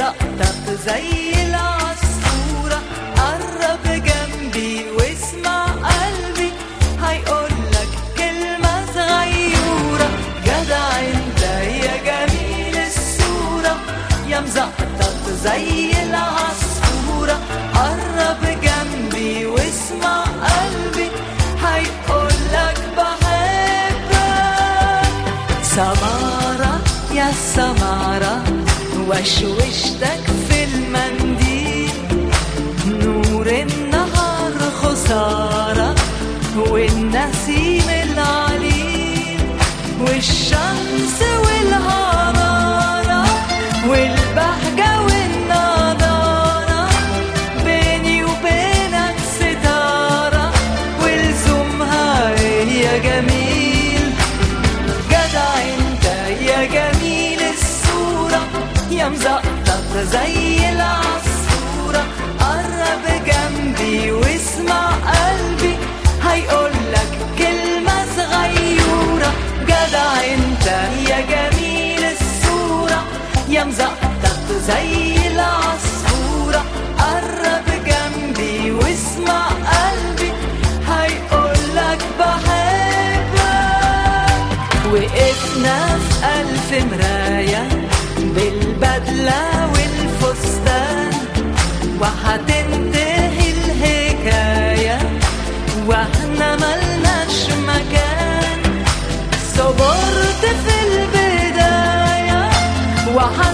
مزقطط زي العصفورة قرب جنبي واسمع قلبي هيقولك كلمة صغيرة جدع انت يا جميل الصورة يا مزقطط زي العصفورة قرب جنبي واسمع قلبي هيقولك بحبك سمارة يا سمارة وشوشتك في المنديل نور النهار خسارة والنسيم العليل والشمس والهرارة والبهجة والنضارة بيني وبينك ستارة والزومها يا جميل جدع انت يا جميل الصورة يا مزقطط زي العصفورة قرب جنبي واسمع قلبي هيقولك كلمة صغيرة جدع انت يا جميل الصورة يا مزقطط زي العصفورة قرب جنبي واسمع قلبي هيقولك بحبك وقفنا في ألف مراية بالبدلة والفستان وهتنتهي الحكاية واحنا ملناش مكان صبرت في البداية وهت